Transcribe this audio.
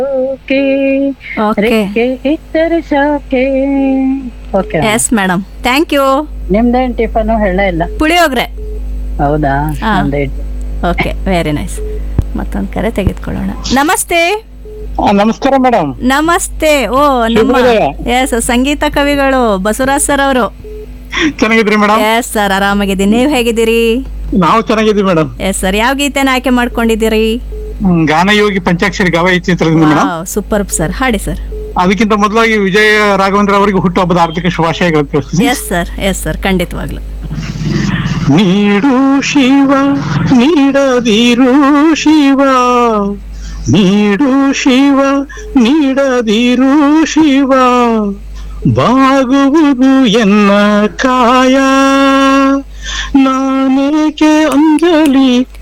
Okay okay ರೆಕ್ಕೆ ಇದ್ದರೆ ಶಾಕೆ okay yes madam thank you ನಿಮ್ದೇನ್ ಟಿಫನು ಹೇಳ ಇಲ್ಲ ಪುಳಿಯೋಗ್ರೆ ಹೌದಾ ಹಾ. ನಮ್ದು ಇಡ್ಲಿ. ಓಕೆ ವೆರಿ ನೈಸ್ ಮತ್ತೊಂದು ಕರೆ ತೆಗೆದುಕೊಳ್ಳೋಣ ನಮಸ್ತೆ ನಮಸ್ಕಾರ ಮೇಡಮ್ ನಮಸ್ತೆ ಓ ನಮ್ಮ ಶುಭೋದಯ. ಎಸ್ ಸಂಗೀತ ಕವಿಗಳು ಬಸವರಾಜ್ ಸರ್ ಅವರು ಚೆನ್ನಾಗಿದ್ರಿ ಮೇಡಮ್ ಎಸ್ ಸರ್ ಆರಾಮಾಗಿದ್ದೀನಿ ನೀವು ಹೇಗಿದ್ದೀರಿ ನಾವು ಚೆನ್ನಾಗಿದ್ವಿ ಮೇಡಮ್ ಎಸ್ ಸರ್ ಯಾವ ಗೀತೆನ ಆಯ್ಕೆ ಮಾಡ್ಕೊಂಡಿದ್ದೀರಿ ಗಾನಯೋಗಿ ಪಂಚಾಕ್ಷರಿ ಗವಾಯಿ ಚಿತ್ರದಿಂದ ಮೇಡಮ್ ಸೂಪರ್ ಸರ್ ಹಾಡಿ ಸರ್ ಅದಕ್ಕಿಂತ ಮೊದಲಾಗಿ ವಿಜಯ ರಾಘವೇಂದ್ರ ಅವರಿಗೆ ಹುಟ್ಟುಹಬ್ಬದ ಆರ್ಥಿಕ ಶುಭಾಶಯಗಳು ತಿಳಿಸ್ತೀನಿ ಎಸ್ ಸರ್ ಎಸ್ ಸರ್ ಖಂಡಿತವಾಗ್ಲು ನೀಡು ಶಿವ ನೀಡದಿರು ಶಿವ ನೀಡು ಶಿವ ನೀಡದಿರು ಶಿವ ಬಾಗುವುದು ಎನ್ನ ಕಾಯ ನಾನೇಕೆ ಅಂಜಲಿ